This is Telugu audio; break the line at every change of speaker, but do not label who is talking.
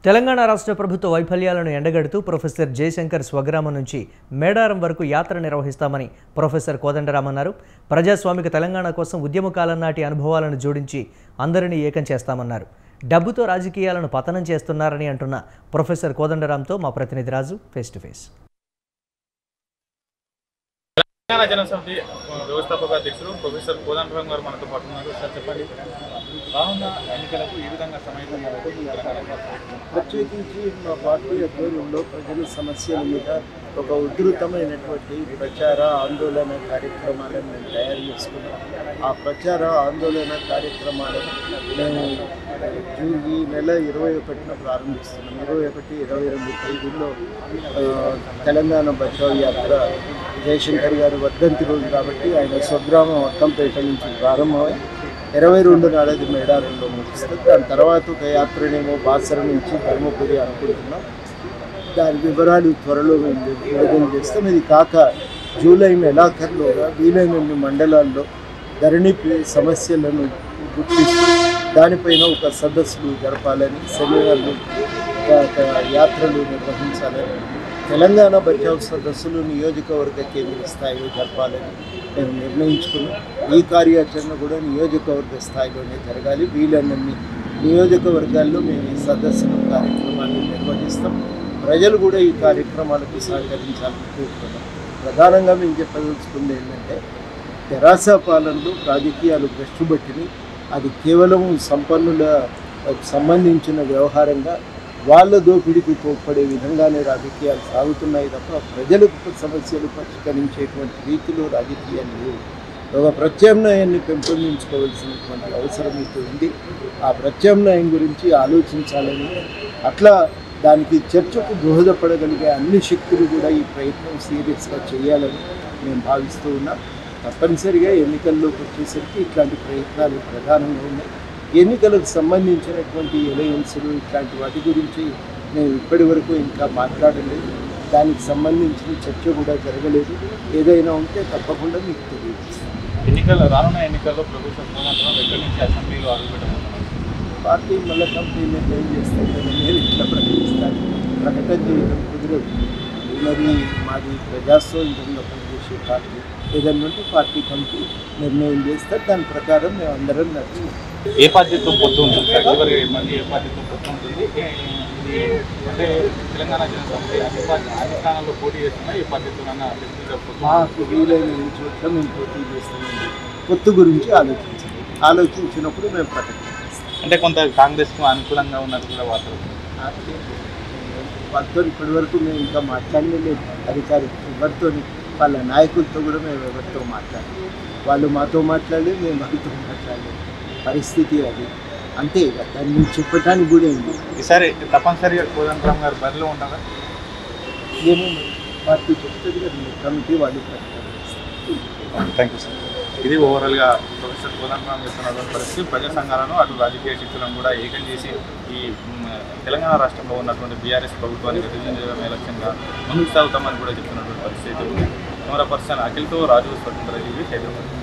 తెలంగాణ రాష్ట్ర ప్రభుత్వ వైఫల్యాలను ఎండగడుతూ ప్రొఫెసర్ జయశంకర్ స్వగ్రామం నుంచి మేడారం వరకు యాత్ర నిర్వహిస్తామని ప్రొఫెసర్ కోదండరాం అన్నారు ప్రజాస్వామిక తెలంగాణ కోసం ఉద్యమ కాలం నాటి అనుభవాలను జోడించి అందరినీ ఏకం చేస్తామన్నారు డబ్బుతో రాజకీయాలను పతనం చేస్తున్నారని అంటున్న ప్రొఫెసర్ కోదండరాంతో మా ప్రతినిధి Raju face to face
Telangana Janasamithi వ్యవస్థాపక అధ్యక్షులు ప్రొఫెసర్ కోదండరాం గారు మనతో పాటు ఉన్నారు సార్ చెప్పండి రానున్న ఎన్నికలకు ఈ విధంగా సమైక్యంగా తెలంగాణ రాష్ట్రం.
ప్రత్యేకించి మా పార్టీ ఆధ్వర్యంలో ప్రజల సమస్యల మీద ఒక ఉధృతమైనటువంటి ప్రచార ఆందోళన కార్యక్రమాలను మేము తయారు చేసుకున్నాం ఆ ప్రచార ఆందోళన కార్యక్రమాలను మేము జూన్ ఈ నెల ఇరవై ఒకటిన ప్రారంభిస్తున్నాం ఇరవై ఒకటి ఇరవై రెండు తేదీల్లో ఆ, తెలంగాణ బచావ్ యాత్ర జయశంకర్ గారి వర్ధంతి రోజు కాబట్టి ఆయన స్వగ్రామం అక్కంపేట నుంచి ప్రారంభమై ఇరవై రెండు నాడది మేడారంలో ముగిస్తుంది దాని తర్వాత ఒక యాత్రనేమో బాసర నుంచి ధర్మపురి అనుకుంటున్నాం దాని వివరాలు త్వరలో మేము విడుదల చేస్తాం ఇది కాక జూలై నెలాఖరులోగా వీలైనన్ని మండలాల్లో ధరణి పి- సమస్యలను గుర్తిస్తూ దానిపైన ఒక సదస్సులు జరపాలని సెమినార్లు ఒక- ఒక యాత్రలు నిర్వహించాలని తెలంగాణ బచావ్ సదస్సులు నియోజకవర్గ కేంద్ర స్థాయిలో జరపాలని మేము నిర్ణయించుకున్నాం ఈ కార్యాచరణ కూడా నియోజకవర్గ స్థాయిలోనే జరగాలి వీలన్నన్ని నియోజకవర్గాల్లో మేము ఈ సదస్సులు కార్యక్రమాన్ని నిర్వహిస్తాం ప్రజలు కూడా ఈ కార్యక్రమాలకు సహకరించాలని కోరుతున్నాం ప్రధానంగా మేము చెప్పదలుచుకుంది ఏంటంటే తెరాస పాలనలో రాజకీయాలు భ్రష్టుబట్టిని అది కేవలం సంపన్నుల సంబంధించిన వ్యవహారంగా వాళ్ళ దోపిడీకి తోడ్పడే విధంగానే రాజకీయాలు సాగుతున్నాయి తప్ప ప్రజలకు సమస్యలు పరిష్కరించేటువంటి రీతిలో రాజకీయాలు లేవు ఒక ప్రత్యామ్నాయాన్ని పెంపొందించుకోవాల్సినటువంటి అవసరం అయితే ఉంది ఆ ప్రత్యామ్నాయం గురించి ఆలోచించాలని అట్లా దానికి చర్చకు దోహదపడగలిగే అన్ని శక్తులు కూడా ఈ ప్రయత్నం సీరియస్గా చేయాలని మేము భావిస్తూ ఉన్నాం తప్పనిసరిగా ఎన్నికల్లోకి వచ్చేసరికి ఇట్లాంటి ప్రయత్నాలు ప్రధానంగా ఉన్నాయి ఎన్నికలకు సంబంధించినటువంటి ఎలయన్సులు ఇట్లాంటి వాటి గురించి మేము ఇప్పటి వరకు ఇంకా మాట్లాడలేదు దానికి సంబంధించిన చర్చ కూడా జరగలేదు ఏదైనా ఉంటే తప్పకుండా మీకు తెలియజేస్తాం
ఎన్నికల రానున్న ఎన్నికల్లో ప్రొఫెసర్ కోదండరాం ఎక్కడి నుంచి అసెంబ్లీలో అడుగుపెట్టబోతున్నారు
పార్టీ మళ్ళీ కంపెనీ నిర్ణయం చేస్తాం కదా నేను ఇట్లా ప్రకటిస్తాను ప్రకటన చేయడం కుదరదు మరి మాది ప్రజాస్వామ్యంలో పనిచేసే పార్టీ ఏదన్నా ఉంటే పార్టీ కమిటీ నిర్ణయం చేస్తారు దాని ప్రకారం మేము అందరం నచ్చి
ఏ పార్టీతో పొత్తు ఉంటుంది సార్ చివరి మళ్ళీ ఏ పార్టీతో పొత్తు ఉంటుంది ఏ- ఇది అంటే తెలంగాణ జనసమితి అన్ని పార్టీ అన్ని స్థానాల్లో పోటీ చేస్తున్నా ఈ పార్టీతో పొత్తు
మాకు వీలైన చోట్ల మేము పోటీ చేస్తామండి పొత్తు గురించి ఆలోచించాలి ఆలోచించినప్పుడు మేము ప్రకటన చేస్తాం
అంటే కొంత కాంగ్రెస్కు అనుకూలంగా ఉన్నట్టు కూడా వార్తలు
పార్టీ వాళ్ళతో ఇప్పటి వరకు మేము ఇంకా మాట్లాడలేదు అధికారి ఎవరితో వాళ్ళ నాయకులతో కూడా మేము ఎవరితో మాట్లాడలేదు వాళ్ళు మాతో మాట్లాడలేదు మేము వాళ్ళతో మాట్లాడలేదు పరిస్థితి అది అంతే ఇక దాన్ని మేము చెప్పడానికి కూడా ఏంటి
ఈసారి తప్పనిసరిగా కోదండరాం గారు బరిలో ఉంటారా
ఏమో పార్టీ చెప్తుంది కదా మీ కమిటీ వాళ్ళు ప్రకటన చేస్తారు
థ్యాంక్ యూ సార్ ఇది ఓవరాల్గా ప్రొఫెసర్ కోదండరాం చెప్తున్నటువంటి పరిస్థితి ప్రజా సంఘాలను అటు రాజకీయ శక్తులను కూడా ఏకం చేసి ఈ మ్, తెలంగాణ రాష్ట్రంలో ఉన్నటువంటి బీఆర్ఎస్ ప్రభుత్వానికి రివిజన్ చేయడమే లక్ష్యంగా ముందుకు సాగుతామని కూడా చెప్తున్నటువంటి పరిస్థితి ఉంది కెమెరా పర్సన్ అఖిల్తో రాజు స్వతంత్ర జీవి హైదరాబాద్